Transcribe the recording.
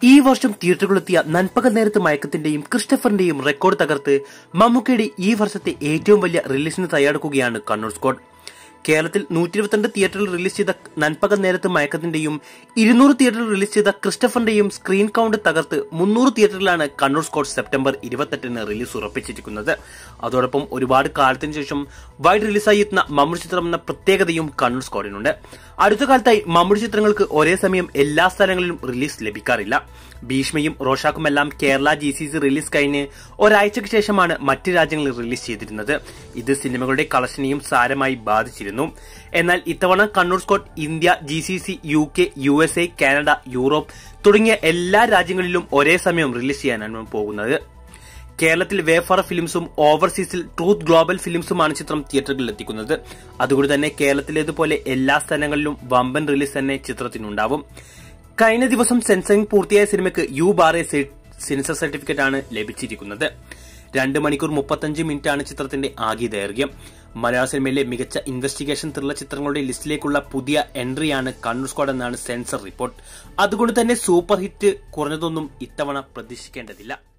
ഈ വർഷം തിയേറ്ററുകളെത്തിയ നൻപകൽ നേരത്ത് മയക്കത്തിന്റെയും ക്രിസ്റ്റഫറിന്റെയും റെക്കോർഡ് തകർത്ത് മമ്മൂക്കയുടെ ഈ വർഷത്തെ ഏറ്റവും വലിയ റിലീസിന് തയ്യാറെടുക്കുകയാണ് കണ്ണൂർ സ്ക്വാഡ് കേരളത്തിൽ നൂറ്റി ഇരുപത്തിരണ്ട് തിയേറ്ററിൽ റിലീസ് ചെയ്ത നൻപകൽ നേരത്ത് മയക്കത്തിന്റെയും ഇരുന്നൂറ് തിയേറ്ററിൽ റിലീസ് ചെയ്ത ക്രിസ്റ്റഫറിന്റെയും സ്ക്രീൻ കൗണ്ട് തകർത്ത് മുന്നൂറ് തിയേറ്ററിലാണ് കണ്ണൂർ സ്കോഡ് സെപ്റ്റംബർ ഇരുപത്തെട്ടിന് റിലീസ് ഉറപ്പിച്ചിരിക്കുന്നത് അതോടൊപ്പം ഒരുപാട് കാലത്തിന് ശേഷം വൈഡ് റിലീസായി എത്തുന്ന മമ്മൂടി ചിത്രം എന്ന പ്രത്യേകതയും കണ്ണൂർ സ്കോഡിനുണ്ട് അടുത്ത കാലത്തായി മമ്മൂടി ചിത്രങ്ങൾക്ക് ഒരേ സമയം എല്ലാ സ്ഥലങ്ങളിലും റിലീസ് ലഭിക്കാറില്ല ഭീഷ്മയും റോഷാക്കുമെല്ലാം Kerala G C C release കഴിഞ്ഞ് ഒരാഴ്ചയ്ക്ക് ശേഷമാണ് മറ്റ് രാജ്യങ്ങളിൽ റിലീസ് ചെയ്തിരുന്നത് ഇത് സിനിമകളുടെ കളക്ഷനെയും സാരമായി ബാധിച്ചിരുന്നു എന്നാൽ ഇത്തവണ Kannur squad India G C C U K U S A Canada Europe തുടങ്ങിയ എല്ലാ രാജ്യങ്ങളിലും ഒരേ സമയം റിലീസ് ചെയ്യാനാണ് പോകുന്നത് കേരളത്തിൽ വേഫറ ഫിലിംസും ഓവർസീസിൽ ട്രൂത്ത് ഗ്ലോബൽ ഫിലിംസുമാണ് ചിത്രം തിയേറ്ററുകളിൽ എത്തിക്കുന്നത് അതുകൊണ്ട് തന്നെ കേരളത്തിലേതുപോലെ എല്ലാ സ്ഥലങ്ങളിലും വമ്പൻ റിലീസ് തന്നെ ചിത്രത്തിനുണ്ടാവും കഴിഞ്ഞ ദിവസം സെൻസറിംഗ് പൂർത്തിയായ സിനിമയ്ക്ക് U bar A censor certificate ആണ് ലഭിച്ചിരിക്കുന്നത് രണ്ട് മണിക്കൂർ മുപ്പത്തഞ്ച് മിനിറ്റ് ആണ് ചിത്രത്തിന്റെ ആകെ ദൈർഘ്യം മലയാള സിനിമയിലെ മികച്ച ഇൻവെസ്റ്റിഗേഷൻ ത്രില്ലർ ചിത്രങ്ങളുടെ ലിസ്റ്റിലേക്കുള്ള പുതിയ എൻട്രിയാണ് കണ്ണൂർ സ്ക്വാഡ് എന്നാണ് സെൻസർ റിപ്പോർട്ട് അതുകൊണ്ട് തന്നെ സൂപ്പർ ഹിറ്റ് കുറഞ്ഞതൊന്നും ഇത്തവണ പ്രതീക്ഷിക്കേണ്ടതില്ല